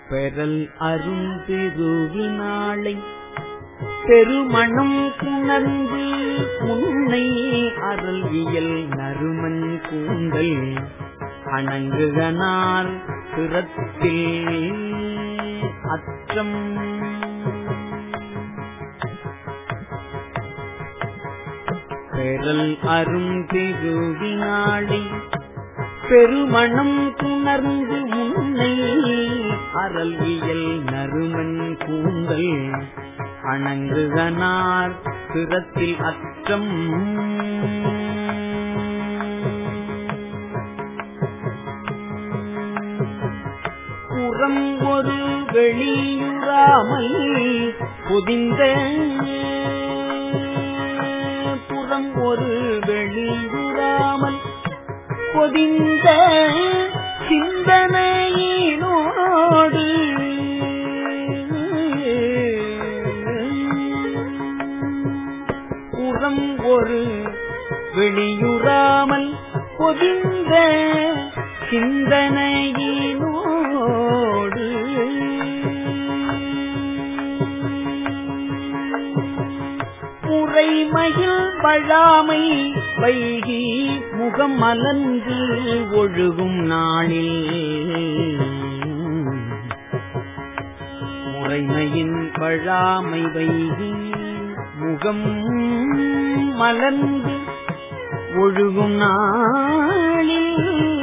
பெறல் அரும்பெருவினாளை பெருமணம் புணர்ந்து உன்னை அருள்வியல் நறுமன் கூந்தல் அணங்குகனார் பிறத்தில் அச்சம் பெறல் அரும்பெருவினாளை பெருமணம் புணர்ந்து முன்னை அறல்வியல் நறுமன் கூந்தல் அணங்குகனார் பிறத்தில் அச்சம் புறம் ஒரு வெளியுறாமல் புதிந்த புறம் ஒரு வெளியுறாமல் பொதிந்த சிந்தனையினோடு புறம் ஒரு வெளியுறாமல் பொதிந்த சிந்தனையினோடு முறைமையில் வழாமை வைகி முகம் மலர்ந்து ஒழுகும் நாளில் முறைமையின் வழாமை வைகி முகம் மலர்ந்து ஒழுகும் நாளில்